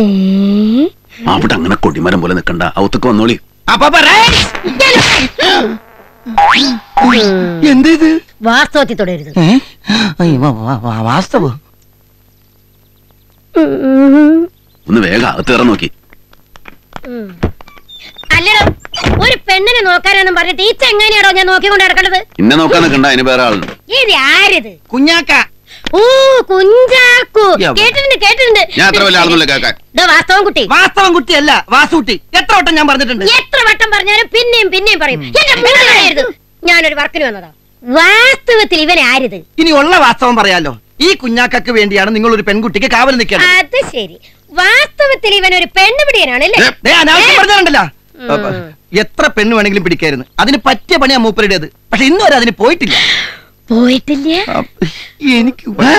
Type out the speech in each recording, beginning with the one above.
അവിടെ അങ്ങനെ കൊടിമരം പോലെ നിക്കണ്ട ഔത്തൊക്കെ വന്നോളി അപ്പൊ എന്ത് ഇത് വാസ്തവത്തിൽ തുടരുത് ഏ? അയ്യ, വാ, വാ, വാ, വാസ്തവ് ഒന്ന് വേഗം അകത്ത് കയറാൻ നോക്കി അല്ലടോ ഒരു പെണ്ണിനെ നോക്കാനെന്നും പറഞ്ഞിട്ട് ഈ ചെങ്ങാനിയാടോ ഞാൻ നോക്കിക്കൊണ്ട് നടക്കേണ്ടത് എന്നെ നോക്കാൻ നിക്കണ്ട അതിന് വേറെ ആളുണ്ട് ഇത് ആരിത് കുഞ്ഞാക്ക ഓ കുഞ്ചാക്കു യാ. കേട്ടിട്ടുണ്ട് കേട്ടിട്ടുണ്ട് ഞാൻ അത്ര വലിയ ആളൊന്നുമില്ല കേക്കാൻ ദാ വാസ്തവം കുട്ടി വാസ്തവം കുട്ടിയല്ല വാസുകുട്ടി എത്ര വട്ടം ഞാൻ പറഞ്ഞിട്ടുണ്ട് എത്ര വട്ടം പറഞ്ഞാലും പിന്നെയും പിന്നെയും പറയും എന്റെ മുന്നിൽ കളയരുത്. ഞാനൊരു വർക്കിന് വന്നതാ വാസ്തവത്തിൽ ഇവൻ ആരിത് ഇനി ഉള്ള വാസ്തവം പറയാലോ ഈ കുഞ്ഞാക്കക്ക് വേണ്ടിയാണ് നിങ്ങൾ ഒരു പെൺകുട്ടിക്ക് കാവൽ നിൽക്കേണ്ടത് അത് ശരി വാസ്തവത്തിൽ ഇവൻ ഒരു പെണ്ണുപിടിയനാണല്ലേ ഏ, ദേ, അനാവശ്യം പറഞ്ഞാലുണ്ടല്ലോ ഉം. എത്ര പെണ്ണ് വേണമെങ്കിലും പിടിക്കായിരുന്നു അതിന് പറ്റിയ പണിയാ മൂപ്പരുടേത് പക്ഷെ ഇന്നും വരെ അതിന് പോയിട്ടില്ല പോയിട്ടില്ല അപ്പ- എനിക്ക് വേ-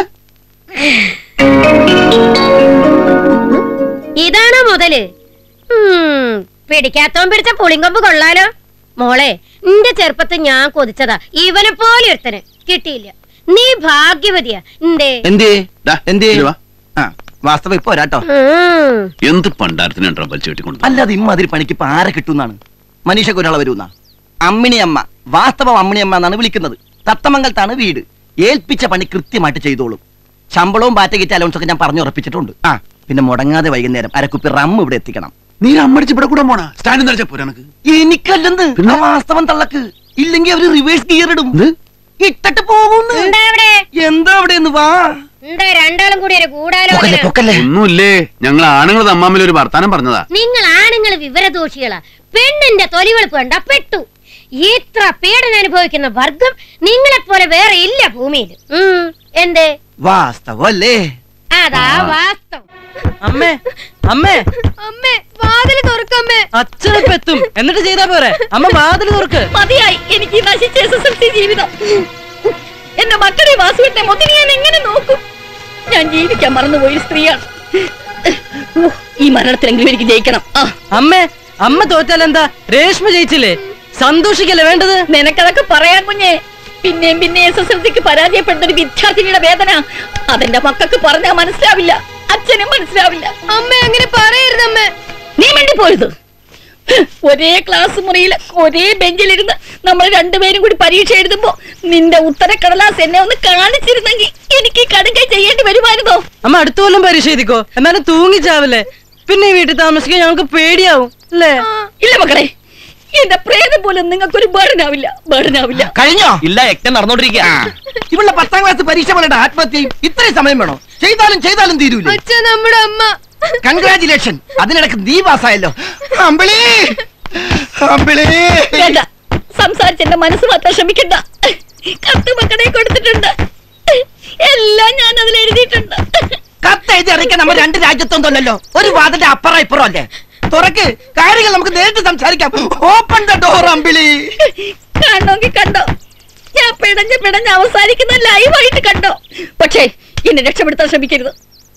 ഇതാണോ മുതല് ഉം, പിടിക്കാത്തവൻ പിടിച്ച പുളിങ്കൊമ്പ് കൊള്ളാലോ മോളെ നിന്റെ ചെറുപ്പത്തിൽ ഞാൻ കൊതിച്ചതാ ഇവനെ പോലെ ഒരുത്തന് കിട്ടിയില്ല നീ ഭാഗ്യവതിയാ എന്തേ എന്തേ ദാ, എന്തേ ഇതില് വാ. ആ വാസ്തവം ഇപ്പൊ വരാട്ടോ ഉം. എന്ത് പണ്ടാരത്തിനുണ്ടോ വലിച്ചു കെട്ടിക്കൊണ്ട് അല്ലാതെ ഇമ്മാതിരി പണിക്ക് ഇപ്പൊ ആരെ കിട്ടുന്നാണ് മനീഷക്ക് ഒരാളെ വരുന്ന അമ്മിണിയമ്മ വാസ്തവം അമ്മിണിയമ്മ എന്നാണ് വിളിക്കുന്നത് തത്തമംഗലത്താണ് വീട് ഏൽപ്പിച്ച പണി കൃത്യമായിട്ട് ചെയ്തോളും ശമ്പളവും ബാറ്റ കിറ്റ് അലവൻസ് ഒക്കെ ഞാൻ പറഞ്ഞു ഉറപ്പിച്ചിട്ടുണ്ട് ആ പിന്നെ മുടങ്ങാതെ വൈകുന്നേരം അരക്കുപ്പി റമ്മ് ഇവിടെ എത്തിക്കണം നീ അമ്മടിച്ച് ഇവിടെ കൂടെ പോണ സ്റ്റാൻഡ് നിറച്ച പോരാ എനക്ക് എനിക്കല്ലെന്ന് പിന്നെ? ആ വാസ്തവം തള്ളക്ക് ഇല്ലെങ്കിൽ അവര് റിവേഴ്സ് ഗിയർ ഇടും എന്ത്? ഇട്ടിട്ട് പോകുന്നു എന്താ അവിടെ എന്താ അവിടെ നിന്ന് വാ എന്താ രണ്ടാളും കൂടി ഒരു പൊക്കല്ലേ ഗൂഢാലോചന പൊക്കല്ലേ ഒന്നുമില്ലേ ഞങ്ങൾ ആണുങ്ങൾ തമ്മാമിൽ ഒരു വർത്താനം പറഞ്ഞതാ നിങ്ങൾ ആണുങ്ങൾ വിവരദോഷികളാ പെണ്ണിന്റെ തൊലിവെളുപ്പ് കണ്ട പെട്ടു ഇത്ര പീഡനം അനുഭവിക്കുന്ന വർഗം നിങ്ങളെ പോലെ വേറെ ഇല്ല ഭൂമിയിൽ ഉം, എന്തേ വാസ്തവം അല്ലേ അതാ വാസ്തവം അമ്മേ അമ്മേ അമ്മേ വാതിൽ തുറക്കമ്മേ അച്ഛനിപ്പ എത്തും എന്നിട്ട് ചെയ്താ പോരെ അമ്മ വാതിൽ തുറക്ക് മതിയായി എനിക്ക് ഈ നശിച്ച എസ് എസ് എൽ സി ജീവിതം എന്റെ മക്കളെ വാസുവിട്ടെ മൊത്തം ഞാൻ എങ്ങനെ നോക്കും ഞാൻ ജീവിക്കാൻ മറന്നുപോയ ഒരു സ്ത്രീയാണ് ഓ, ഈ മരണത്തിലെങ്കിലും എനിക്ക് ജയിക്കണം ആ അമ്മേ അമ്മ തോറ്റാലെന്താ രേഷ്മ ജയിച്ചില്ലേ സന്തോഷിക്കല്ലേ വേണ്ടത് നിനക്കതൊക്കെ പറയാൻ കുഞ്ഞെ പിന്നെയും പിന്നെ എസ് എസ് എൽ സിക്ക് പരാജയപ്പെടുന്ന ഒരു വിദ്യാർത്ഥിനിയുടെ വേദന അതെന്റെ മക്കൾക്ക് പറഞ്ഞാൽ മനസ്സിലാവില്ല അച്ഛനും മനസ്സിലാവില്ല അമ്മ അങ്ങനെ പറയരുതമ്മേ നീ വേണ്ടി പോയത് ഒരേ ക്ലാസ് മുറിയിൽ ഒരേ ബെഞ്ചിലിരുന്ന് നമ്മൾ രണ്ടുപേരും കൂടി പരീക്ഷ എഴുതുമ്പോ നിന്റെ ഉത്തരക്കടലാസ് എന്നെ ഒന്ന് കാണിച്ചിരുന്നെങ്കിൽ എനിക്ക് ഈ കടുകൈ ചെയ്യേണ്ടി വരുമായിരുന്നോ അമ്മ അടുത്ത കൊല്ലം പരീക്ഷ എഴുതിക്കോ എന്നാലും തൂങ്ങിച്ചാവില്ലേ പിന്നെ ഈ വീട്ടിൽ താമസിക്കാൻ ഞങ്ങൾക്ക് പേടിയാവും അല്ലേ ഇല്ല മക്കളെ എന്റെ പ്രേതം പോലും നിങ്ങൾക്കൊരു ബേർഡനാവില്ല ബേർഡനാവില്ല കഴിഞ്ഞോ ഇല്ല യജ്ഞം നടന്നോണ്ടിരിക്കുക ഇവളുടെ പത്താം ക്ലാസ് പരീക്ഷ പോലെ ആത്മഹത്യയും ഇത്രയും സമയം വേണോ ചെയ്താലും ചെയ്താലും തീരൂല അച്ഛൻ നമ്മുടെ അമ്മ കൺഗ്രാചുലേഷൻ അതിനിടക്ക് നീ പാസ്സായല്ലോ അമ്പിളി അമ്പിളി വേണ്ട സംസാരിച്ച് എന്റെ മനസ്സ് മാറ്റാൻ ശ്രമിക്കണ്ട കത്ത് മക്കളെ കൊടുത്തിട്ടുണ്ട് എല്ലാം ഞാൻ അതിൽ എഴുതിയിട്ടുണ്ട് കത്ത് എഴുതി അറിയിക്കാൻ നമ്മൾ രണ്ട് രാജ്യത്തൊന്നും അല്ലല്ലോ ഒരു വാതിന്റെ അപ്പുറം ഇപ്പുറം അല്ലേ തുറക്ക് കാര്യങ്ങൾ നമുക്ക് നേരിട്ട് സംസാരിക്കാം ഓപ്പൺ ദ ഡോർ അമ്പിളി കണ്ടോങ്കി കണ്ടോ ഞാൻ പിടഞ്ഞ് പിടഞ്ഞ് അവസാനിക്കുന്ന ലൈവായിട്ട് കണ്ടോ പക്ഷേ എന്നെ രക്ഷപ്പെടുത്താൻ ശ്രമിക്കരുത്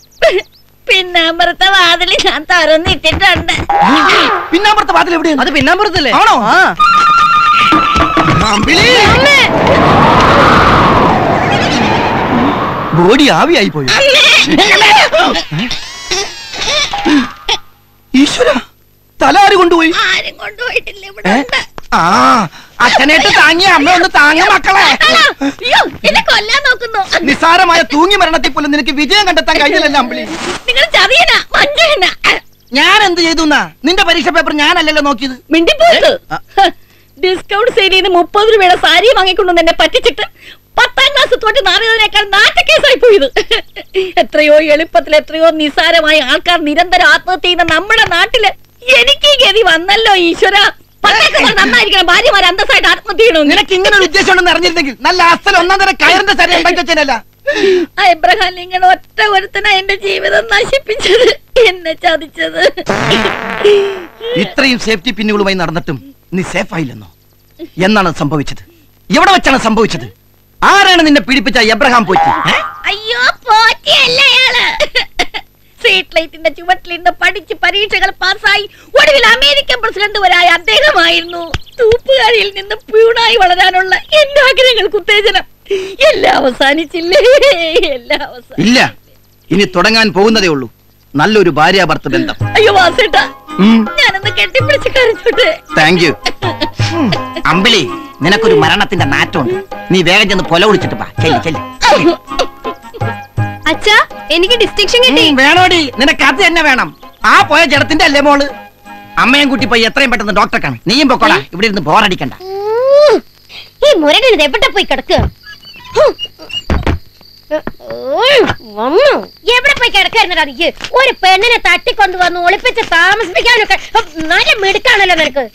പിന്നെ അമൃത വാതിൽ ഞാൻ തുറന്നിട്ടിട്ടുണ്ട് പിന്നെ അപ്പുറത്തെ വാതിൽ എവിടെയാണ് അത് പിന്നാമ്പുറത്തല്ലേ ആണോ? ആ അമ്പിളി ബോഡി ആവിയായി പോയി ഈശ്വര തല ആര് കൊണ്ടുപോയി ആരും കൊണ്ടുപോയിട്ടില്ല ഇവിടെ ഏ? ഉണ്ട്. ആ അച്ഛനായിട്ട് താങ്ങിയ അമ്മ ഒന്ന് താങ്ങ മക്കളെ അയ്യോ എന്നെ കൊല്ലാൻ നോക്കുന്നു നിസ്സാരമായ തൂങ്ങി മരണത്തിൽ പോലും നിനക്ക് വിജയം കണ്ടെത്താൻ കഴിഞ്ഞില്ലല്ലോ അമ്പിളി നിങ്ങൾ ചതിയനാ മഞ്ഞനാ ഞാൻ എന്ത് ചെയ്തു എന്നാ നിന്റെ പരീക്ഷ പേപ്പർ ഞാനല്ലല്ലോ നോക്കിയത് മിണ്ടിപ്പോയത് ഡിസ്കൗണ്ട് സെയിൽ ചെയ്ത് മുപ്പത് രൂപയുടെ സാരി വാങ്ങിക്കൊണ്ടു എന്നെ പറ്റിച്ചിട്ട് പത്താം ക്ലാസ് തോറ്റ് നാറിയതിനേക്കാൾ നാറ്റക്കേസായി പോയത് എത്രയോ എളുപ്പത്തിൽ എത്രയോ നിസാരമായ ആൾക്കാർ നിരന്തരം ആത്മഹത്യ ചെയ്യുന്ന നമ്മുടെ നാട്ടില് എനിക്ക് ഈ ഗതി വന്നല്ലോ ഈശ്വര പണ്ടൊക്കെ പറഞ്ഞ് നന്നായിരിക്കണം ഭാര്യമാർ അന്തസ്സായിട്ട് ആത്മഹത്യ ചെയ്യണമെന്ന് നിനക്ക് ഇങ്ങനെ ഒരു ഉദ്ദേശം ഉണ്ടെന്ന് അറിഞ്ഞിരുന്നെങ്കിൽ നല്ല അസ്ഥല ഒന്നാം തരം കയറിന്റെ സരി ഉണ്ടാക്കി വെച്ചേനല്ല ആ എബ്രഹാം ലിങ്കൺ ഒറ്റ ഒരുത്തന എന്റെ ജീവിതം നശിപ്പിച്ചത് എന്നെ ചതിച്ചത് ഇത്രയും സേഫ്റ്റി പിന്നുകളുമായി നടന്നിട്ടും നീ സേഫ് ആയില്ലെന്നോ എന്നാണ് അത് സംഭവിച്ചത് എവിടെ വെച്ചാണ് സംഭവിച്ചത് ആരാണ് നിന്നെ പീഡിപ്പിച്ച എബ്രഹാം പോറ്റി ഏ? അയ്യോ പോറ്റിയല്ല അയാള് സ്ട്രീറ്റ് ലൈറ്റിന്റെ ചുവട്ടിലിരുന്ന് പഠിച്ച് പരീക്ഷകൾ പാസ്സായി ഒടുവിൽ അമേരിക്കൻ പ്രസിഡന്റ് വരായ അദ്ദേഹമായിരുന്നു തൂപ്പുകാരിയിൽ നിന്ന് പ്യൂണായി വളരാനുള്ള എന്റെ ആഗ്രഹങ്ങൾക്ക് ഉത്തേജനം എല്ലാം അവസാനിച്ചില്ലേ എല്ലാം അവസാനം ഇല്ല ഇനി തുടങ്ങാൻ പോകുന്നതേ ഉള്ളൂ നല്ലൊരു ഭാര്യാഭർത്ത ബന്ധം അയ്യോ വാസേട്ടാ ഞാനൊന്ന് കെട്ടിപ്പിടിച്ച് കരഞ്ഞോട്ടെ താങ്ക് യു അമ്പിളി നിനക്കൊരു മരണത്തിന്റെ നാറ്റമുണ്ട് നീ വേഗം ചെന്ന് പൊല വിളിച്ചിട്ട് പാ ചെല്ലി ചെല്ലി അച്ഛാ എനിക്ക് ഡിസ്റ്റിങ്ഷൻ കിട്ടി ഉം, വേണോടി നിനക്ക് അത് തന്നെ വേണം ആ പോയ ജഡത്തിന്റെ അല്ലേ മോള് അമ്മയും കുട്ടി പോയി എത്രയും പെട്ടെന്ന് ഡോക്ടറെ കാണും നീയും പൊക്കോളാ ഇവിടെ ഇരുന്ന് ബോറടിക്കണ്ട ഉം. ഈ മുരടൻ ഇത് എവിടെ പോയി കിടക്കുക വന്നു എവിടെ പോയി കിടക്കായിരുന്നടാ നീ ഒരു പെണ്ണിനെ തട്ടിക്കൊണ്ടു വന്ന് ഒളിപ്പിച്ച് താമസിപ്പിക്കാനൊക്കെ ഉം, നല്ല മിടുക്കാണല്ലോ നിനക്ക്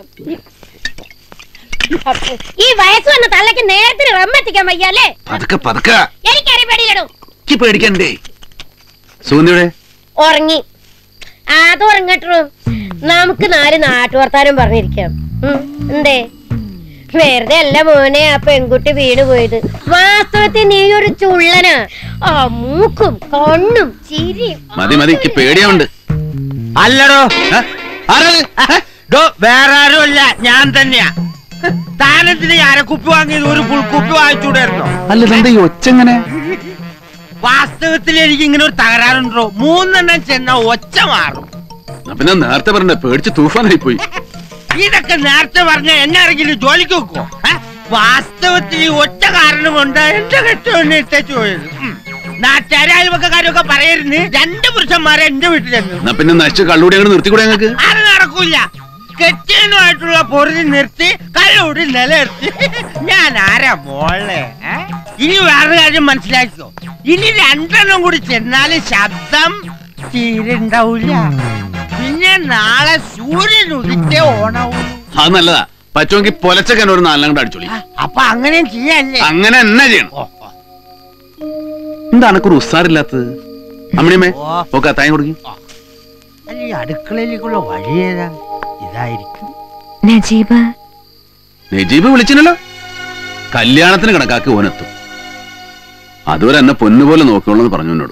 ഈ വയസ്സ് വന്ന തള്ളക്ക് നേരത്തിന് റമ്മെത്തിക്കാൻ വയ്യല്ലേ പതുക്കെ പതുക്കെ എനിക്കറിയാൻ പേടിയില്ലടോ എനിക്ക് പേടിക്കണ്ടേ സുഗന്ധിയുടെ ഉറങ്ങി അത് ഉറങ്ങട്ടു നമുക്ക് നാല് നാട്ടുവർത്താനം പറഞ്ഞിരിക്കാം ഉം, എന്തേ വെറുതെ അല്ല മോനെ ആ പെൺകുട്ടി വീണ് പോയത് വാസ്തവത്തിൽ നീ ഒരു ചുള്ളനാ ആ മൂക്കും കണ്ണും ചിരിയും മതി മതി എനിക്ക് പേടിയാവുണ്ട് അല്ലടോ ഏ? ആരാത്? ഏ? ഡോ വേറെ ആരുമല്ല ഞാൻ തന്നെയാ താനത്തിന് അരക്കുപ്പി വാങ്ങിയത് ഒരു പുൽക്കുപ്പി വാങ്ങിച്ചൂടായിരുന്നോ അല്ല ഇതെന്താ ഈ ഒച്ചെങ്ങനെ വാസ്തവത്തിൽ എനിക്ക് ഇങ്ങനെ ഒരു തകരാറുണ്ടോ മൂന്നെണ്ണം ചെന്ന ഒച്ച മാറും എന്നാ പിന്നെ നേരത്തെ പറഞ്ഞ പേടിച്ച് തൂഫാനായി പോയി ഇതൊക്കെ നേരത്തെ പറഞ്ഞ എന്നെ ആരെങ്കിലും ജോലിക്ക് വെക്കോ ഏ? വാസ്തവത്തിൽ ഈ ഒറ്റ കാരണം കൊണ്ട് എന്റെ കെട്ടുകൊണ്ട് ഇട്ടു പോയത് ഉം. നാട്ടുകാരും അയൽവക്കാരൊക്കെ പറയുന്നു രണ്ട് പുരുഷന്മാരെ എന്റെ വീട്ടിലെന്നു എന്നാ പിന്നെ നശിച്ച് കള്ളൂടി അങ്ങോട്ട് നിർത്തിക്കൂടെ ഞങ്ങൾക്ക് അത് നടക്കൂല കെട്ടിയനുമായിട്ടുള്ള പൊറുതി നിർത്തി കള്ളൂടി നിലനിർത്തി ഞാൻ ആരാ മോളെ ഏ? ഇനി വേറെ കാര്യം മനസ്സിലാക്കിക്കോ ഇനി രണ്ടെണ്ണം കൂടി ചെന്നാല് ശബ്ദം തീരെ ഉണ്ടാവൂല പിന്നെ നാളെ സൂര്യൻ ഉദിച്ചേ ഓണാവൂ അത് നല്ലതാ പറ്റുമെങ്കിൽ പൊലച്ചക്കൻ ഒരു നാലെണ്ണം കൂടെ അടിച്ചോളി അപ്പൊ അങ്ങനെയും ചെയ്യല്ലേ അങ്ങനെ എന്നാ ചെയ്യണം ഓ, ഓ. എന്താണ് ഒരു ഉസ്സാറില്ലാത്തത് അമ്മണിയമ്മേ ഓ. ഓക്കെ അത്തായം കൊടുക്കും അല്ല ഈ അടുക്കളയിലേക്കുള്ള വഴി ഏതാ ഇതായിരിക്കും നജീബ് നജീബ് വിളിച്ചില്ലല്ലോ കല്യാണത്തിന് കണക്കാക്കി ഓനെത്തും അതുവരെ എന്നെ പൊന്നുപോലെ നോക്കിയോളെന്ന് പറഞ്ഞു എന്നോട്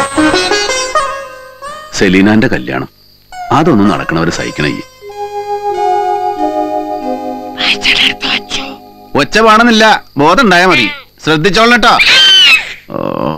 സെലീനാന്റെ കല്യാണം അതൊന്നും നടക്കണവര് സഹിക്കണേ ഒച്ച പാടുന്നില്ല ബോധം ഉണ്ടായാ മതി ശ്രദ്ധിച്ചോളണം കേട്ടോ ഓ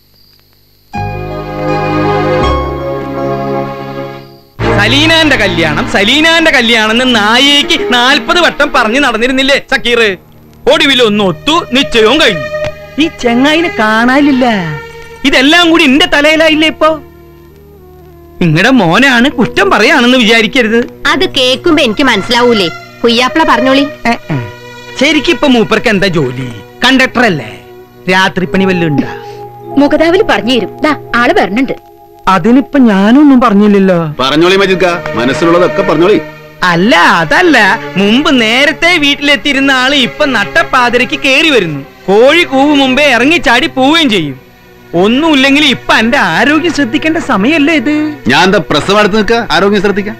സലീനാന്റെ കല്യാണം സലീനാന്റെ കല്യാണം എന്ന് നായേക്ക് നാൽപ്പത് വട്ടം പറഞ്ഞു നടന്നിരുന്നില്ലേ സക്കീർ ഒടുവിൽ ഒന്ന് ഒത്തു നിശ്ചയവും കഴിഞ്ഞു ഈ ചെങ്ങായിനെ കാണാനില്ല ഇതെല്ലാം കൂടി എന്റെ തലയിലായില്ലേ ഇപ്പൊ നിങ്ങളുടെ മോനാണ് കുറ്റം പറയാണെന്ന് വിചാരിക്കരുത് അത് കേൾക്കുമ്പോ എനിക്ക് മനസ്സിലാവൂലേ കുയ്യാപ്പിള പറഞ്ഞോളി ശരിക്കും ഇപ്പൊ മൂപ്പർക്ക് എന്താ ജോലി കണ്ടക്ടർ അല്ലേ രാത്രി പണി വല്ലതും ഉണ്ടാ മുഖതാവിൽ പറഞ്ഞു തരും ദാ ആള് വരണുണ്ട് അതിനിപ്പൊ ഞാനൊന്നും പറഞ്ഞില്ലല്ലോ പറഞ്ഞോളി മജിദ്ക മനസ്സിലുള്ളതൊക്കെ പറഞ്ഞോളി അല്ല അതല്ല മുമ്പ് നേരത്തെ വീട്ടിലെത്തിയിരുന്ന ആള് ഇപ്പൊ നട്ടപ്പാതിരക്ക് കേറി വരുന്നു കോഴി കൂവ് മുമ്പേ ഇറങ്ങി ചാടി പോവുകയും ചെയ്യും ഒന്നുമില്ലെങ്കിൽ ഇപ്പൊ എന്റെ ആരോഗ്യം ശ്രദ്ധിക്കേണ്ട സമയല്ലേ ഇത് ഞാൻ എന്താ പ്രസവം അടുത്ത് നിൽക്കുക ആരോഗ്യം ശ്രദ്ധിക്കാം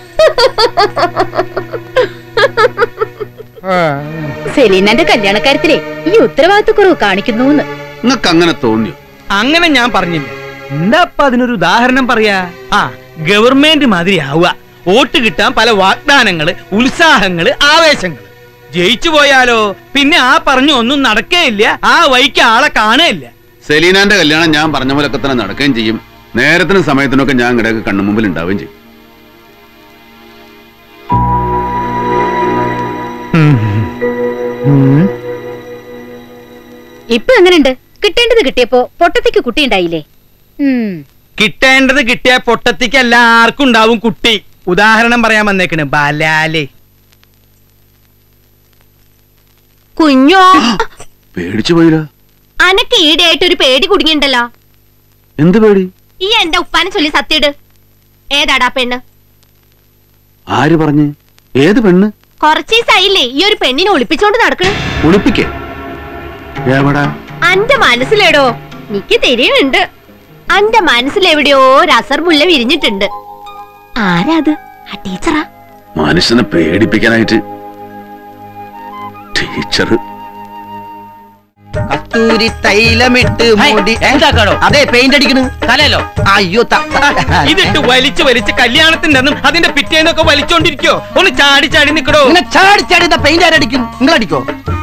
സെലീനന്റെ കല്യാണക്കാര്യത്തിലെ ഈ ഉത്തരവാദിത്തക്കുറവ് കാണിക്കുന്നു നിങ്ങൾക്ക് അങ്ങനെ തോന്നിയോ അങ്ങനെ ഞാൻ പറഞ്ഞില്ല എന്താ അപ്പൊ അതിനൊരു ഉദാഹരണം പറയാ ആ ഗവൺമെന്റ് മാതിരി ആവുക വോട്ട് കിട്ടാൻ പല വാഗ്ദാനങ്ങള് ഉത്സാഹങ്ങള് ആവേശങ്ങള് ജയിച്ചു പോയാലോ പിന്നെ ആ പറഞ്ഞു ഒന്നും നടക്കേയില്ല ആ വഴിക്ക് ആളെ കാണുകയില്ല സെലീനാന്റെ കല്യാണം ഞാൻ പറഞ്ഞ പോലൊക്കെ തന്നെ നടക്കുകയും ചെയ്യും നേരത്തിനും സമയത്തിനൊക്കെ ഞാൻ ഇടയൊക്കെ കണ്ണു മുമ്പിൽ ഉണ്ടാവുകയും ചെയ്യും ഇപ്പൊ എങ്ങനെയുണ്ട് കിട്ടേണ്ടത് കിട്ടിയപ്പോ പൊട്ടത്തിക്ക് കുട്ടി ഉണ്ടായില്ലേ കിട്ടേണ്ടത് കിട്ടിയ പൊട്ടത്തിക്ക് എല്ലാവർക്കും ഉണ്ടാവും കുട്ടി ഉദാഹരണം പറയാൻ വന്നേക്കണ് ബലാല് കുഞ്ഞോ പേടിച്ചു പോയില്ല അനക്ക് ഈടെയായിട്ട് ഒരു പേടി കുടുങ്ങിണ്ടല്ലോ എന്ത് പേടി ഈ എന്റെ ഉപ്പാനെ ചൊല്ലി സത്യട് ഏതാടാ പെണ്ണ് ആര് പറഞ്ഞ് ഏത് പെണ്ണ് കുറച്ച് ദിവസമായില്ലേ ഈ ഒരു പെണ്ണിനെ ഒളിപ്പിച്ചോണ്ട് നടക്കണ് ഒളിപ്പിക്കേ എവിടാ അന്റെ മനസ്സിലെടോ എനിക്ക് തിരിയുന്നുണ്ട് അന്റെ മനസ്സിലെവിടെയോ ഒരു അസർമുല്ല വിരിഞ്ഞിട്ടുണ്ട് ആരാ അത് ആ ടീച്ചറാ മനുഷ്യനെ പേടിപ്പിക്കാനായിട്ട് ടീച്ചർ കസ്തൂരി തൈലമിട്ട് മൂടി ഏ? എന്താക്കാടോ അതെ പെയിന്റ് അടിക്കണ് തലല്ലോ അയ്യോ ത- ത- ഇതിട്ട് വലിച്ച് വലിച്ച് കല്യാണത്തിന്റെ അന്നും അതിന്റെ പിറ്റേന്നൊക്കെ വലിച്ചോണ്ടിരിക്കോ ഒന്ന് ചാടി ചാടി നിക്കടോ ഇങ്ങനെ ചാടി ചാടി പെയിന്റ് ആരടിക്കും നിങ്ങൾ അടിക്കോ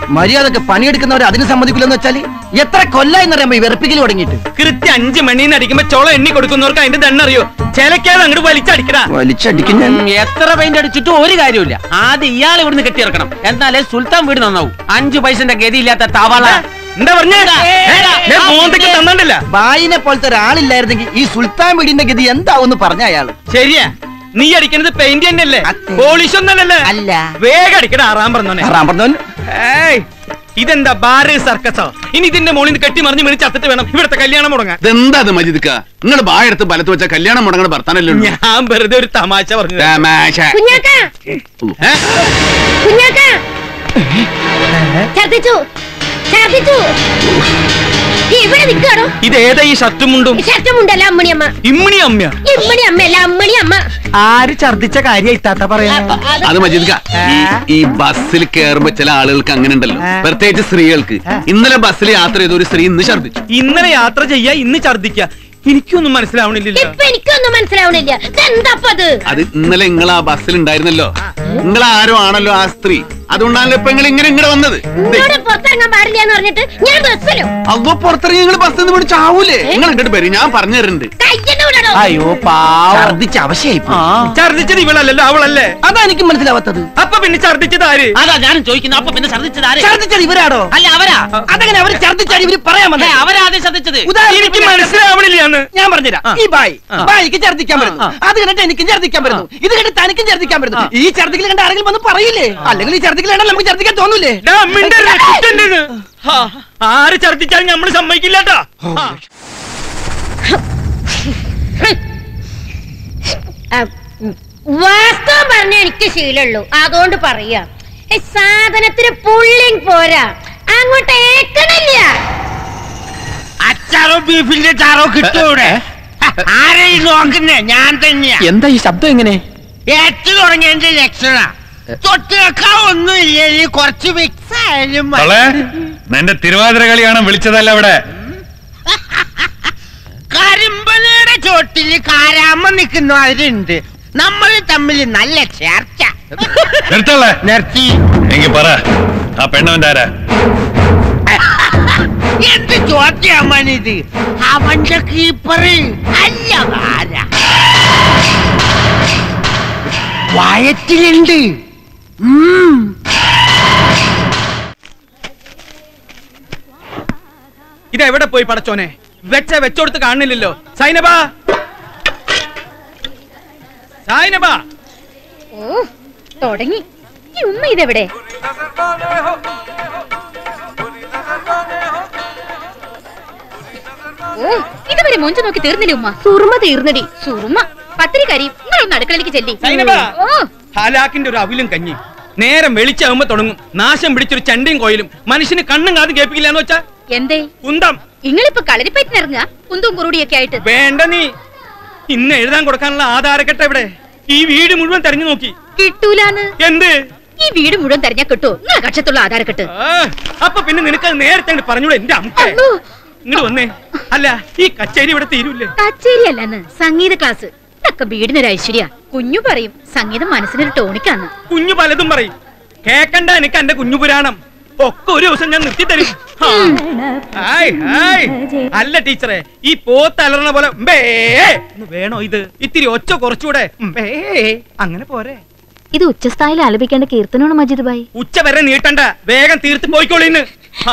മര്യാദക്ക് പണിയെടുക്കുന്നവർ അതിന് സമ്മതിക്കില്ലെന്ന് വെച്ചാല് എത്ര കൊല്ലായി അറിയാമോ ഈ വെറുപ്പിക്കൽ തുടങ്ങിയിട്ട് കൃത്യം അഞ്ചു മണിന്ന് അടിക്കുമ്പോ ചൊള എണ്ണി കൊടുക്കുന്നവർക്ക് അതിന്റെ ദണ്ണറിയോ ചിലക്കാതെ അങ്ങോട്ട് വലിച്ചടിക്കടാ വലിച്ചടിക്കും ഞാൻ എത്ര പെയിന്റ് അടിച്ചിട്ടും ഒരു കാര്യമില്ല ആദ്യം ഇയാൾ ഇവിടുന്ന് കെട്ടിയിറക്കണം എന്നാലേ സുൽത്താൻ വീട് നന്നാവും അഞ്ചു പൈസന്റെ ഗതിയില്ലാത്ത തവള എന്താ പറഞ്ഞേ മോന്തയ്ക്ക് തന്നണ്ടല്ല ബായിനെ പോലത്തെ ഒരാളില്ലായിരുന്നെങ്കിൽ ഈ സുൽത്താൻ വീടിന്റെ ഗതി എന്താവും പറഞ്ഞ അയാള് ശരിയാ നീ അടിക്കുന്നത് പെയിന്റ് തന്നെയല്ലേ അതെ. പോളിഷ് ഒന്നല്ലല്ലേ അല്ല. വേഗം അടിക്കട ആറാം പറഞ്ഞോനെ റാം പറഞ്ഞവൻ ഏയ് ഇതെന്താ ബാറ് സർക്കസോ ഇനി ഇതിന്റെ മോളിൽ നിന്ന് കെട്ടി മറിഞ്ഞ് വിളിച്ച് ചത്തിട്ട് വേണം ഇവിടുത്തെ കല്യാണം മുടങ്ങാൻ ഇതെന്താ അത് മജിദ്ക്ക നിങ്ങൾ ബായെടുത്ത് ബലത്ത് വെച്ച കല്യാണം മുടങ്ങണ ഭർത്താനല്ലേ ഉള്ളൂ. ഞാൻ വെറുതെ ഒരു തമാശ പറഞ്ഞു തമാശ. കുഞ്ഞാക്ക ഏ? കുഞ്ഞാക്ക ഛർദിച്ചു ഛർദിച്ചു ഇവിടെ നിൽക്കാണോ ഇത് ഏതാ ഈ ഷർട്ടും മുണ്ടും ഷർട്ടുമുണ്ടല്ല അമ്മണിയമ്മ ഇമ്മിണി അമ്മ ഇമ്മണി അമ്മയല്ല അമ്മണി അമ്മ ആര് ഛർദിച്ച കാര്യം ഇത്താത്ത പറയാ അത് മജിദ്ക്ക ഈ ഈ ബസ്സിൽ കയറുമ്പോ ചില ആളുകൾക്ക് അങ്ങനെ ഉണ്ടല്ലോ പ്രത്യേകിച്ച് സ്ത്രീകൾക്ക് ഇന്നലെ ബസ്സിൽ യാത്ര ചെയ്ത ഒരു സ്ത്രീ ഇന്ന് ഛർദ്ദിച്ചു ഇന്നലെ യാത്ര ചെയ്യാ ഇന്ന് ഛർദിക്ക എനിക്കൊന്നും മനസ്സിലാവണില്ല ഇപ്പൊ എനിക്കൊന്നും മനസ്സിലാവണില്ല എന്താപ്പത് അത് ഇന്നലെ നിങ്ങൾ ആ ബസ്സിൽ ഉണ്ടായിരുന്നല്ലോ നിങ്ങൾ ആരോ ആണല്ലോ ആ സ്ത്രീ അതുകൊണ്ടാണല്ലോ ഇപ്പൊ നിങ്ങൾ ഇങ്ങനെ ഇങ്ങടെ വന്നത് ദേ, എന്നോട് പുറത്തിറങ്ങാൻ പാടില്ല എന്ന് പറഞ്ഞിട്ട് ഞാൻ ബസ്സിലോ അവ പുറത്തിറങ്ങി നിങ്ങൾ ബസ്സിൽ നിന്ന് പോയി ചാവൂലേ നിങ്ങൾ ഇങ്ങോട്ട് വരും ഞാൻ പറഞ്ഞു തരുന്നുണ്ട് കയ്യെന്നെ വിടണോ അയ്യോ പാവം ഛർദിച്ച അവശയായി ആ. ഛർദിച്ചത് ഇവളല്ലല്ലോ അവളല്ലേ അതാ എനിക്ക് മനസ്സിലാവാത്തത് അപ്പൊ പിന്നെ ഛർദിച്ചത് ആര് അതാ ഞാനും ചോദിക്കുന്നത് അപ്പൊ പിന്നെ ഛർദിച്ചത് ആര് ഛർദിച്ചത് ഇവരാണോ അല്ല അവരാ അതങ്ങനെ അവര് ഛർദിച്ചാൽ ഇവര് പറയാൻ ഏ, വന്നേ അവരാദ്യം ഛർദിച്ചത് എനിക്ക് മനസ്സിലാവണില്ലാന്ന് ഞാൻ പറഞ്ഞുതരാം ഈ ബായ് ബായിക്ക് ഛർദിക്കാൻ വരുന്നു അത് കണ്ടിട്ട് എനിക്കും ഛർദിക്കാൻ വരുന്നു ഇത് കണ്ടിട്ട് തനിക്കും ഛർദിക്കാൻ വരുന്നു ഈ ഛർദിക്കൽ കണ്ട ആരെങ്കിലും വന്ന് പറയില്ലേ അല്ലെങ്കിൽ ഈ ഛർദിക്കൽ കണ്ടാൽ നമുക്ക് ഛർദിക്കാൻ തോന്നൂലേ ഡാ, മിണ്ടരുത്, കുത്തണ്ടെന്ന്. ഹാ, ആര് ഛർദിച്ചാലും നമ്മള് സമ്മതിക്കില്ല കേട്ടോ ആ, ഉം. വാസ്തവം പറഞ്ഞ എനിക്ക് ശീലമുള്ളൂ അതുകൊണ്ട് പറയാ ഈ സാധനത്തിന് പുള്ളിങ് പോരാ അങ്ങോട്ട് ഏക്കണില്ല അച്ചാറോ ബീഫിന്റെ ചാറോ കിട്ടൂടെ ആരെയും നോക്കുന്നേ ഞാൻ തന്നെയാ എന്താ ഈ ശബ്ദം എങ്ങനെ ഏറ്റു തുടങ്ങിയതിന്റെ ലക്ഷണ തൊട്ട് വെക്കാൻ ഒന്നുമില്ല ഈ കുറച്ച് മിക്സ് ആയാലും മതി. തളേ നിന്റെ തിരുവാതിര കളിയാണ് വിളിച്ചതല്ല ഇവിടെ കരിമ്പനയുടെ ചോട്ടില് കാരാമ നിൽക്കുന്ന അവരുണ്ട് നമ്മൾ തമ്മിൽ നല്ല ചേർച്ച നിർത്തല്ലേ നിർത്തി എങ്കി പറ ആ പെണ്ണവന്റെ ആരാ എന്ത് ചോദ്യമാണിത് അവന്റെ കീപ്പർ അല്ല ആരാ വയറ്റിലുണ്ട് ഉം. ഇത് എവിടെ പോയി പടച്ചോനെ വെച്ച വെച്ചോടുത്ത് കാണുന്നില്ലല്ലോ സൈനബാ സൈനബാ ഓ തുടങ്ങി ഈ ഉമ്മ ഇതെവിടെ ഓ ഇതുവരെ മൊഞ്ചു നോക്കി തീർന്നില്ലേ ഉമ്മ സുറുമ തീർന്നടി സുറുമ പത്തിരി കരി നിങ്ങളൊന്ന് അടുക്കളയിലേക്ക് ചെല്ലി സൈനബാ ഓ ഹാലാക്കിന്റെ ഒരു അവിലും കഞ്ഞി നേരം വെളിച്ചാവുമ്പോ തുടങ്ങും നാശം പിടിച്ചൊരു ചണ്ടിയും കോയിലും മനുഷ്യന് കണ്ണും കാതും കേൾപ്പിക്കില്ല എന്ന് വെച്ചാ എന്തേ കുന്തം നിങ്ങളിപ്പോ കളരിപ്പറ്റിനിറങ്ങുക കുന്തും കുറുടിയൊക്കെ ആയിട്ട് വേണ്ട നീ ഇന്ന് എഴുതാൻ കൊടുക്കാനുള്ള ആധാരക്കെട്ട എവിടെ ഈ വീട് മുഴുവൻ തെരഞ്ഞു നോക്കി കിട്ടൂലാന്ന് എന്ത് ഈ വീട് മുഴുവൻ തെരഞ്ഞാ കിട്ടുമോ നിങ്ങളെ കക്ഷത്തുള്ള ആധാരക്കെട്ട് ആ, അപ്പൊ പിന്നെ നിനക്ക് അത് നേരത്തെ അങ്ങട് പറഞ്ഞൂടെ എന്റെ അമ്മ അല്ലോ. ഇങ്ങോട്ട് വന്നേ അല്ല ഈ കച്ചേരി ഇവിടെ തീരൂല്ലേ കച്ചേരി അല്ലെന്ന് സംഗീത ക്ലാസ് ഇതൊക്കെ വീടിനൊരു ഐശ്വര്യ കുഞ്ഞു പറയും സംഗീതം മനസ്സിനൊരു ടോണിക്കാന്ന് കുഞ്ഞു പലതും പറയും കേക്കണ്ട എനിക്ക് എന്റെ കുഞ്ഞു പുരാണം ഒക്കെ ഒരു ദിവസം ഞാൻ നിർത്തി തരും ആ. Hi, hi. അല്ല ടീച്ചറെ ഈ പോത്ത് അലറണ പോലെ മ്പേ എന്ന് വേണോ ഇത് ഇത്തിരി ഒച്ച കുറച്ചുകൂടെ മ്പേ അങ്ങനെ പോരെ ഇത് ഉച്ചസ്ഥായിൽ ആലപിക്കേണ്ട കീർത്തനമാണ് മജിദ് ഭായി ഉച്ച വരെ നീട്ടണ്ട വേഗം തീർത്ത് പോയിക്കോളിന്ന് ആ.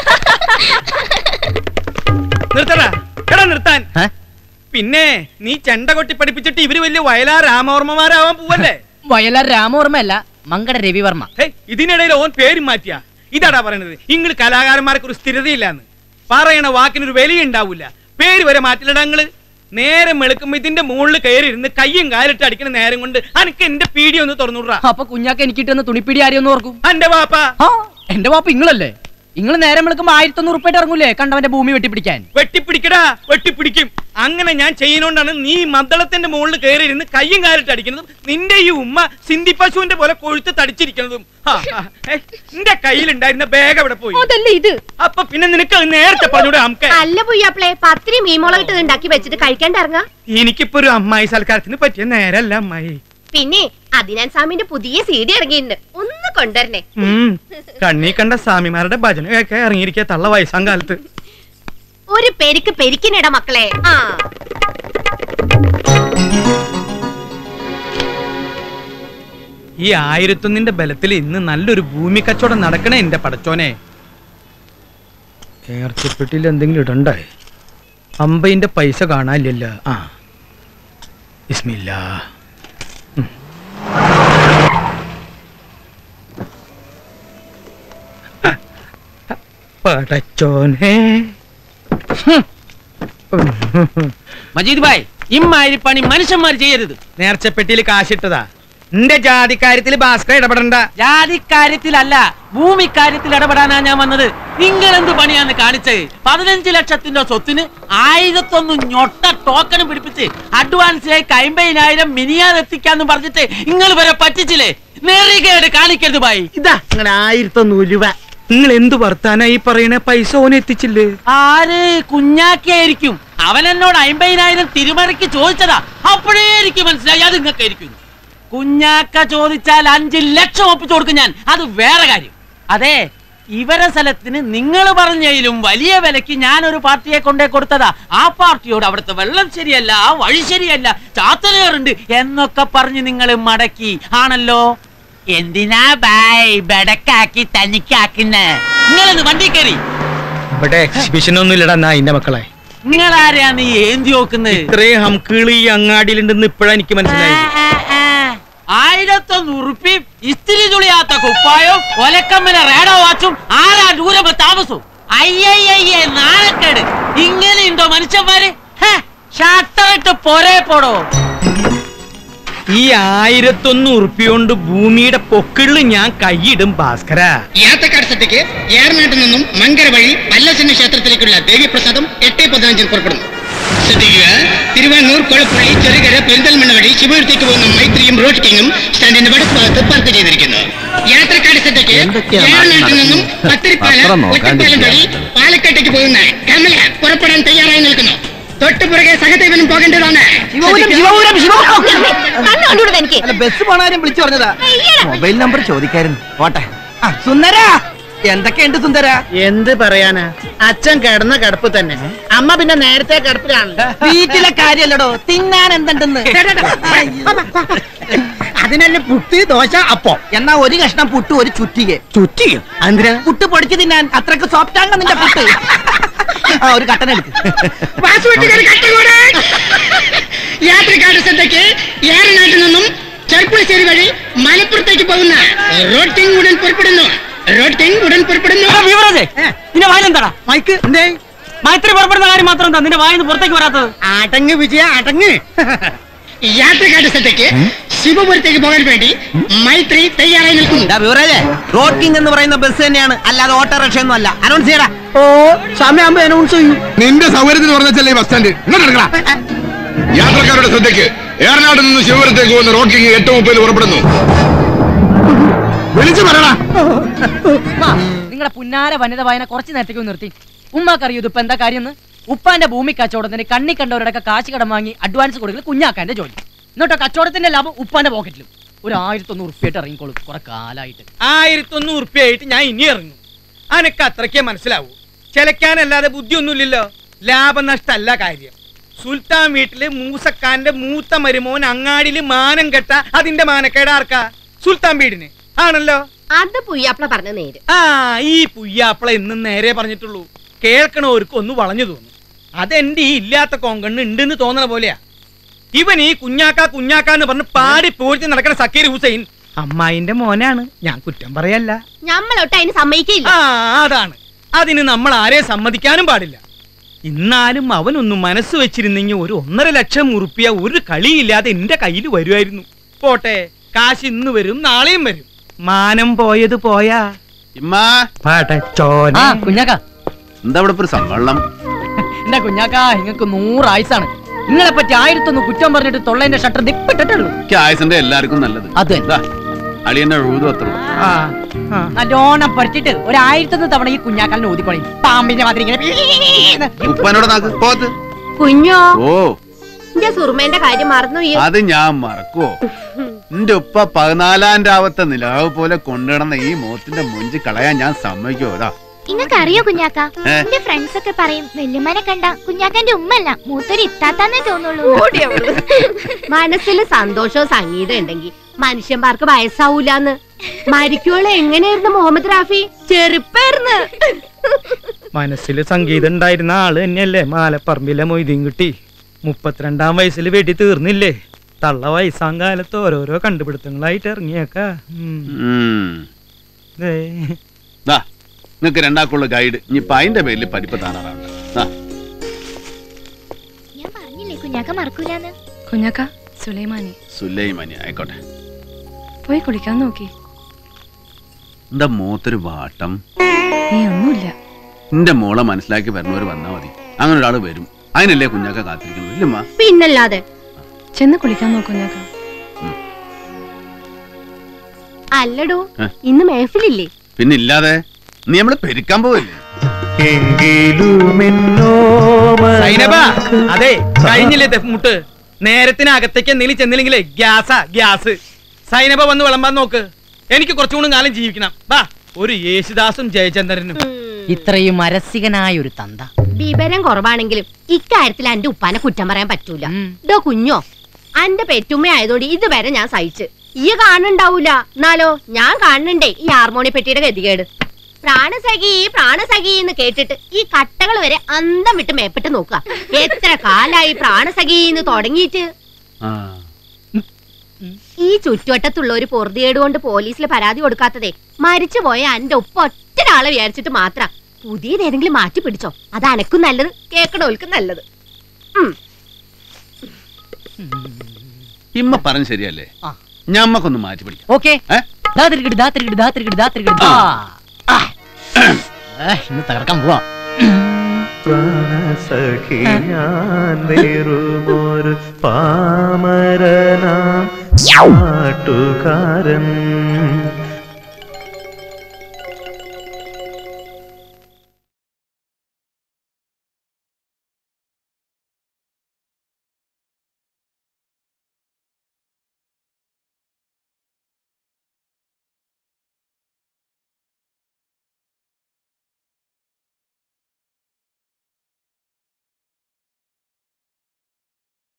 നിർത്തടാ എടാ നിർത്താൻ പിന്നെ നീ ചെണ്ട കൊട്ടി പഠിപ്പിച്ചിട്ട് ഇവര് വലിയ വയലാ രാമവർമ്മമാരാവാൻ പോവല്ലേ വയലാർ രാമവർമ്മയല്ല മങ്കട രവിവർമ്മ ഹേയ്, ഇതിനിടയിൽ ഓൻ പേര് മാറ്റിയ ഇതാടാ പറയണത് ഇങ്ങള് കലാകാരന്മാർക്ക് ഒരു സ്ഥിരതയില്ലാന്ന് പറയണ വാക്കിനൊരു വിലയുണ്ടാവൂല പേര് വരെ മാറ്റില്ലടാ നിങ്ങള് നേരം വെളുക്കുമ്പോ ഇതിന്റെ മുകളിൽ കയറി ഇരുന്ന് കയ്യും കാലിട്ട് അടിക്കുന്ന നേരം കൊണ്ട് അനക്ക് എന്റെ പീടി ഒന്ന് തുറന്നുവിടാ അപ്പൊ കുഞ്ഞാക്ക് എനിക്ക് കിട്ടുന്ന തുണിപ്പിടി ആരെയൊന്നും ഓർക്കും അന്റെ വാപ്പ ആ എന്റെ വാപ്പ ഇങ്ങളല്ലേ നിങ്ങൾ നേരം വിളിക്കുമ്പോ ആയിരത്തി ഒന്നൂറ് ഉറുപ്പായിട്ട് ഇറങ്ങൂലേ കണ്ടവന്റെ ഭൂമി വെട്ടിപ്പിടിക്കാൻ വെട്ടിപ്പിടിക്കടാ വെട്ടിപ്പിടിക്കും അങ്ങനെ ഞാൻ ചെയ്യുന്നോണ്ടാണ് നീ മദ്ദളത്തിന്റെ മുകളിൽ കയറി ഇരുന്ന് കയ്യും കാലിട്ട് അടിക്കുന്നതും നിന്റെ ഈ ഉമ്മ സിന്ധി പശുവിന്റെ പോലെ കൊഴുത്ത് തടിച്ചിരിക്കുന്നതും ആ, ആ, ഏയ്, നിന്റെ കയ്യിലുണ്ടായിരുന്ന ബാഗ് അവിടെ പോയി അതല്ല ഇത് അപ്പൊ പിന്നെ നിനക്ക് അത് നേരത്തെ പറഞ്ഞൂടെ നമുക്ക് അല്ല പുയ്യാപ്പിളെ പത്തിരി മീമുളകിട്ട് ഉണ്ടാക്കി വെച്ചിട്ട് കഴിക്കാണ്ട് ഇറങ്ങാ എനിക്കിപ്പോ ഒരു അമ്മായി സൽക്കാരത്തിന് പറ്റിയ നേരല്ല അമ്മായി പിന്നെ അതിനാൻ സ്വാമിന്റെ പുതിയ സി ഡി ഇറങ്ങിയിട്ടുണ്ട് ഒന്ന് കൊണ്ടുവരണേ ഉം. കണ്ണീ കണ്ട സ്വാമിമാരുടെ ഭജന കേൾക്കാൻ ഇറങ്ങിയിരിക്കുക തള്ള വയസ്സാം കാലത്ത് ഒരു പെരിക്ക് പെരിക്കിനിട മക്കളെ ആ ഈ ആയിരത്തൊന്നിന്റെ ബലത്തിൽ ഇന്ന് നല്ലൊരു ഭൂമി കച്ചവടം നടക്കണേ എന്റെ പടച്ചോനെ ഏർച്ചപ്പെട്ടിൽ എന്തെങ്കിലും ഇടണ്ടേ അമ്പതിന്റെ പൈസ കാണാനില്ലല്ലോ ആ ബിസ്മില്ല ഉം. പടച്ചോനെ മജീദ് ഭായ് ഇമ്മാതിരി പണി മനുഷ്യന്മാർ ചെയ്യരുത് നേർച്ചപ്പെട്ടിയിൽ കാശിട്ടതാ എന്റെ ജാതിക്കാര്യത്തിൽ ഭാസ്കർ ഇടപെടണ്ട ജാതിക്കാര്യത്തിലല്ല ഭൂമിക്കാര്യത്തിൽ ഇടപെടാനാ ഞാൻ വന്നത് നിങ്ങൾ എന്ത് പണിയാന്ന് കാണിച്ചത് പതിനഞ്ച് ലക്ഷത്തിന്റെ സ്വത്തിന് ആയിരത്തൊന്ന് ഞൊട്ട ടോക്കൺ പിടിപ്പിച്ച് അഡ്വാൻസിലായി അമ്പതിനായിരം മിനിയാതെത്തിക്കാന്ന് പറഞ്ഞിട്ട് നിങ്ങൾ വരെ പറ്റിച്ചില്ലേ നേറികേട് കാണിക്കരുത് ബായി ഇതാ അങ്ങനെ ആയിരത്തൊന്നൂറ് രൂപ നിങ്ങൾ എന്ത് വർത്താനാ ഈ പറയണ പൈസ ഓന് എത്തിച്ചില്ലേ ആര് കുഞ്ഞാക്കിയായിരിക്കും അവൻ എന്നോട് അമ്പതിനായിരം തിരുമറിക്ക് ചോദിച്ചതാ അപ്പോഴേ എനിക്ക് മനസ്സിലായി അത് നിങ്ങൾക്കായിരിക്കും കുഞ്ഞാക്ക ചോദിച്ചാൽ അഞ്ച് ലക്ഷം ഒപ്പിച്ചു കൊടുക്കും ഞാൻ അത് വേറെ കാര്യം അതെ ഇവരെ സ്ഥലത്തിന് നിങ്ങൾ പറഞ്ഞതിലും വലിയ വിലക്ക് ഞാൻ ഒരു പാർട്ടിയെ കൊണ്ടേ കൊടുത്തതാ ആ പാർട്ടിയോട് അവിടുത്തെ വെള്ളം ശരിയല്ല ആ വഴി ശരിയല്ല ചാത്തനേറുണ്ട് എന്നൊക്കെ പറഞ്ഞ് നിങ്ങൾ മടക്കി ആണല്ലോ എന്തിനാ ബായ് ബെടക്കാക്കി തനിക്കാക്കുന്നേ നിങ്ങളെന്ന് വണ്ടി കയറി ഇവിടെ എക്സിബിഷൻ ഒന്നും ഇല്ലടാ എന്നാ എന്റെ മക്കളെ നിങ്ങൾ ആരെയാണ് ഈ ഏന്തി നോക്കുന്നത് ഇത്രയും ഹംകിളി ഈ അങ്ങാടിയിലുണ്ടെന്ന് ഇപ്പഴാ എനിക്ക് മനസ്സിലായത് ആയിരത്തൊന്ന് ഉറുപ്പി ഇസ്തിരി ചുളിയാത്ത കുപ്പായോ ഒലക്കമ്മന റേഡോ വാച്ചും ആരാ ദൂരം താമസവും അയ്യയ്യേ നാണക്കേട് ഇങ്ങനെയുണ്ടോ മനുഷ്യന്മാര് ഷട്ടറിട്ട് പൊരേ പോടോ ഈ ആയിരത്തൊന്ന് ഉറുപ്പ്യ കൊണ്ട് ഭൂമിയുടെ പൊക്കിളിൽ ഞാൻ കൈയിടും ഭാസ്കര യാത്രക്കാർ ശ്രദ്ധയ്ക്ക് ഏറനാട്ടിൽ നിന്നും മങ്കര വഴി പല്ലശന ക്ഷേത്രത്തിലേക്കുള്ള ദേവീപ്രസാദം എട്ട് പതിനഞ്ചിന് പുറപ്പെടുന്നു ശ്രദ്ധിക്കുക തിരുവാങ്ങൂർ കൊളപ്പള്ളി ചെറുകര പെരിന്തൽമണ്ണ വഴി ശിവപുരത്തേക്ക് പോകുന്ന മൈത്രിയും റോഡ് കിങ്ങും സ്റ്റാൻഡിന്റെ വടക്ക് ഭാഗത്ത് പാർക്ക് ചെയ്തിരിക്കുന്നു യാത്രക്കാരുടെ ശ്രദ്ധയ്ക്ക് ഏറനാട്ടിൽ നിന്നും പത്തിരിപ്പാല ഒറ്റപ്പാലം വഴി പാലക്കാട്ടേക്ക് പോകുന്ന കമല പുറപ്പെടാൻ തയ്യാറായി നിൽക്കുന്നു തൊട്ടുപുറകെ സഹദേവനും പോകേണ്ടതാണ് കണ്ണു കണ്ടുകൂടാ എനിക്ക് അല്ല ബസ് പോണാരും വിളിച്ചു പറഞ്ഞതാ മൊബൈൽ നമ്പർ ചോദിക്കായിരുന്നു പോട്ടെ ആ, സുന്ദര എന്തൊക്കെയുണ്ട് സുന്ദര എന്ത് പറയാനാ അച്ഛൻ കിടന്ന കിടപ്പ് തന്നെ അമ്മ പിന്നെ നേരത്തെ കിടപ്പിലാണ് വീട്ടിലെ കാര്യല്ലടോ തിന്നാൻ എന്തുണ്ടെന്ന് അതിനല്ലേ പുട്ട് ദോശ അപ്പം എന്നാ ഒരു കഷ്ണം പുട്ട് ഒരു ചുറ്റികെ ചുറ്റിയോ എന്തിനാ പുട്ട് പൊടിച്ച് തിന്നാൻ അത്രക്ക് സോഫ്റ്റ് ആണ് നിന്റെ പുട്ട് ആ ഒരു കട്ടൻ എടുക്ക് വാസുവെട്ടുകാർ കട്ടുകൂടെ യാത്രക്കാരുടെ ശ്രദ്ധയ്ക്ക് ഏറനാട്ടിൽ നിന്നും ചെർപ്പുളശ്ശേരി വഴി മലപ്പുറത്തേക്ക് പോകുന്ന റോഡ് കിങ് ഉടൻ പുറപ്പെടുന്നു റോഡ് കിങ് ഉടൻ പുറപ്പെടുന്നു നിന്റെ വായിലെന്താടാ മൈക്ക് എന്തേ മൈത്രി പുറപ്പെടുന്ന കാര്യം മാത്രം എന്താ നിന്റെ വായിന്ന് പുറത്തേക്ക് വരാത്തത് അടങ്ങ് വിജയ അടങ്ങ് യാത്രക്കാരുടെ ശ്രദ്ധയ്ക്ക് ശിവപുരത്തേക്ക് പോകാൻ വേണ്ടി മൈത്രി തയ്യാറായി നിൽക്കുന്നു റോഡ് കിങ് എന്ന് പറയുന്ന ബസ് തന്നെയാണ് അല്ലാതെ ഓട്ടോറിക്ഷ ഒന്നും അല്ല അനൗൺസ് ചെയ്യടാ ഓ സമയമാകുമ്പോ അനൗൺസ് ചെയ്യൂ നിന്റെ സൗകര്യത്തിന് പറഞ്ഞല്ലേ ബസ് സ്റ്റാൻഡ് ഇങ്ങോട്ട് എടുക്കടാ യാത്രക്കാരുടെ ശ്രദ്ധയ്ക്ക് ഏറനാട്ടിൽ നിന്ന് ശിവപുരത്തേക്ക് പോകുന്ന റോക്കിംഗ് എട്ട് മുപ്പതിൽ പുറപ്പെടുന്നു വിളിച്ചു പറയടാ നിങ്ങളുടെ പുന്നാര വനിത വായന കുറച്ച് നേരത്തേക്ക് ഒന്ന് നിർത്തി ഉമ്മാക്കറിയോ ഇതിപ്പോ എന്താ കാര്യം ഉപ്പാന്റെ ഭൂമി കച്ചവടത്തിന് കണ്ണി കണ്ടവരുടെ കാശ് കടം വാങ്ങി അഡ്വാൻസ് കൊടുക്കൽ കുഞ്ഞാക്കാന്റെ ജോലി എന്നിട്ടോ കച്ചവടത്തിന്റെ ലാഭം ഉപ്പാന്റെ പോക്കറ്റിലും ഒരു ആയിരത്തൊന്ന് ഉറുപ്പിയായിട്ട് ഇറങ്ങിക്കോളും കുറെ കാലായിട്ട് ആയിരത്തൊന്ന് ഉറുപ്പ്യ ആയിട്ട് ഞാൻ ഇനി ഇറങ്ങും അനക്ക് അത്രയ്ക്കേ മനസ്സിലാവൂ ചിലക്കാനല്ലാതെ ബുദ്ധിയൊന്നുമില്ലല്ലോ ലാഭനഷ്ടല്ല കാര്യം സുൽത്താൻ വീട്ടില് മൂസക്കാന്റെ മൂത്ത മരുമോൻ അങ്ങാടിയില് മാനം കെട്ട അതിന്റെ മാനക്കേട് ആർക്കാ സുൽത്താൻ വീടിന് ആണല്ലോ അത് പുയ്യാപ്പിള പറഞ്ഞ നേര് ആ ഈ പുയ്യാപ്പിള എന്നും നേരെ പറഞ്ഞിട്ടുള്ളൂ കേൾക്കണവർക്ക് ഒന്ന് വളഞ്ഞു തോന്നും അതെന്റെ ഈ ഇല്ലാത്ത കോങ്കണ്ണ് ഉണ്ടെന്ന് തോന്നണ പോലെയാ ഇവൻ ഈ കുഞ്ഞാക്ക കുഞ്ഞാക്ക എന്ന് പറഞ്ഞ് പാടി പോഴ്ത്തി നടക്കുന്ന സക്കീർ ഹുസൈൻ അമ്മായിന്റെ മോനാണ് ഞാൻ കുറ്റം പറയല്ല ഞമ്മളൊട്ട് അതിന് സമ്മതിക്കില്ല ആ അതാണ് അതിന് നമ്മൾ ആരെ സമ്മതിക്കാനും പാടില്ല എന്നാലും അവനൊന്നും മനസ്സ് വെച്ചിരുന്നെങ്കിൽ ഒരു ഒന്നര ലക്ഷം ഉറുപ്പിയ ഒരു കളിയില്ലാതെ എന്റെ കയ്യിൽ വരുമായിരുന്നു പോട്ടെ കാശ് ഇന്ന് വരും നാളെയും വരും മാനം പോയത് പോയാ ഇമ്മാ പടച്ചോനെ ആ കുഞ്ഞാക്ക എന്താ ഇവിടെ ഇപ്പൊ ഒരു സമ്മേളനം എന്റെ കുഞ്ഞാക്ക നിങ്ങൾക്ക് നൂറ് ആയുസാണ് നിങ്ങളെ പറ്റി ആയിരത്തൊന്ന് കുറ്റം പറഞ്ഞിട്ട് തൊള്ളേന്റെ ഷട്ടർ ദിപ്പിട്ടിട്ടുള്ളൂ എനിക്ക് ആയുസിന്റെ എല്ലാവർക്കും നല്ലത് അതെ. ദാ, അളിയന്റെ എഴുതും അത്ര ആ, ആ. നല്ലോണം പഠിച്ചിട്ട് ഒരു ആയിരത്തൊന്ന് തവണ ഈ കുഞ്ഞാക്കാലിനെ ഓതിക്കൊള്ളി പാമ്പിന്റെ മാതിരി ഇങ്ങനെ ഉപ്പാനോട് നാക്ക് പോത്ത് കുഞ്ഞോ ഓ എന്റെ സുറുമേന്റെ കാര്യം മറന്നു ഈ അത് ഞാൻ മറക്കുവോ നിന്റെ ഉപ്പ പതിനാലാം രാവത്തെ നിലാവ് പോലെ കൊണ്ടുനടന്ന ഈ മോത്തിന്റെ മുഞ്ചി കളയാൻ ഞാൻ സമ്മതിക്കോ അതാ നിങ്ങൾക്ക് അറിയോ കുഞ്ഞാക്ക ഏ? എന്റെ ഫ്രണ്ട്സ് ഒക്കെ പറയും വല്യമ്മനെ കണ്ട കുഞ്ഞാക്കന്റെ ഉമ്മല്ല മൂത്തൊരു ഇത്താത്താന്നേ തോന്നുള്ളൂ മനസ്സിൽ സന്തോഷവും സംഗീതം ഉണ്ടെങ്കിൽ മനുഷ്യന്മാർക്ക് വയസ്സാവൂലെന്ന് മരിക്കോളെ എങ്ങനെയായിരുന്നു മുഹമ്മദ് റാഫി ചെറുപ്പായിരുന്നു മനസ്സിൽ സംഗീതം ഉണ്ടായിരുന്ന ആള് തന്നെയല്ലേ മാലപ്പറമ്പിലെ മൊയ്തീൻ കിട്ടി മുപ്പത്തിരണ്ടാം വയസ്സിൽ വെടി തീർന്നില്ലേ തള്ള വയസ്സാം കാലത്ത് ഓരോരോ കണ്ടുപിടുത്തങ്ങളായിട്ട് ഇറങ്ങിയേക്ക നിങ്ങക്ക് രണ്ടാക്കുള്ള ഗൈഡ് ഇനിയിപ്പൊ അതിന്റെ പേരിൽ പഠിപ്പ് താനാറാവണ്ട ദാ, ഞാൻ പറഞ്ഞില്ലേ കുഞ്ഞാക്ക മറക്കൂലെന്ന് കുഞ്ഞാക്ക സുലൈമാനി സുലൈമാനി ആയിക്കോട്ടെ പോയി കുളിക്കാൻ നോക്കി എന്താ മോത്തൊരു വാട്ടം നീ ഒന്നുമില്ല നിന്റെ മോളെ മനസ്സിലാക്കി വരുന്നവര് വന്നാ മതി അങ്ങനെ ഒരാൾ വരും അതിനല്ലേ കുഞ്ഞാക്ക കാത്തിരിക്കുന്നത് ഇല്ലമ്മ പിന്നല്ലാതെ ചെന്ന് കുളിക്കാൻ നോക്കൂ കുഞ്ഞാക്ക അല്ലടോ ഏ? ഇന്ന് മേഫിലില്ലേ പിന്നെ ഇല്ലാതെ നീ നമ്മള് പെരുക്കാൻ പോവല്ലേ സൈനബ അതെ കഴിഞ്ഞില്ലേ മുട്ട് നേരത്തിനകത്തേക്ക് എന്തെങ്കിലും ചെന്നില്ലെങ്കിലേ ഗ്യാസാ ഗ്യാസ് സൈനബ വന്ന് വിളമ്പാൻ നോക്ക് എനിക്ക് കുറച്ചുകൂടി കാലം ജീവിക്കണം വാ ഒരു യേശുദാസും ജയചന്ദ്രനും ഇത്രയും അരസികനായ ഒരു തന്ത വിവരം കുറവാണെങ്കിലും ഇക്കാര്യത്തിൽ എന്റെ ഉപ്പാനെ കുറ്റം പറയാൻ പറ്റൂല ഇതോ കുഞ്ഞോ അന്റെ പെറ്റുമ്മ ആയതോണ്ട് ഇതുവരെ ഞാൻ സഹിച്ച് ഈ കാണുന്നുണ്ടാവൂല എന്നാലോ ഞാൻ കാണുന്നുണ്ടേ ഈ ഹാർമോണി പെട്ടിയുടെ ഗതികേട് പ്രാണസഖി പ്രാണസഖി എന്ന് കേട്ടിട്ട് ഈ കട്ടകൾ വരെ അന്തം വിട്ട് മേപ്പിട്ട് നോക്കുക എത്ര കാലായി പ്രാണസഖി എന്ന് തുടങ്ങിയിട്ട് ഈ ചുറ്റുവട്ടത്തുള്ള ഒരു പൊറുതിയേട് കൊണ്ട് പോലീസിൽ പരാതി കൊടുക്കാത്തതേ മരിച്ചുപോയ എന്റെ ഒപ്പ ഒറ്റ ഒരാളെ വിചാരിച്ചിട്ട് മാത്രം പുതിയത് ഏതെങ്കിലും മാറ്റി പിടിച്ചോ അത് അനക്കും നല്ലത് കേക്കണോൽക്കും നല്ലത് ഉം. ഇമ്മ പറഞ്ഞ ശരിയല്ലേ ഞമ്മക്കൊന്ന് മാറ്റി പിടിക്കാം ഓക്കെ ഏ? ദാത്തിരിക്കട് ദാത്തിരിക്കട് ദാത്തിരിക്കട് ദാത്തിരിക്കട് ദാ. ആ. ഏ, ഇന്ന് തകർക്കാൻ പോവാ പ്രാണസഖി ഞാൻ വെറുമൊരു പാമരനാം നാട്ടുകാരൻ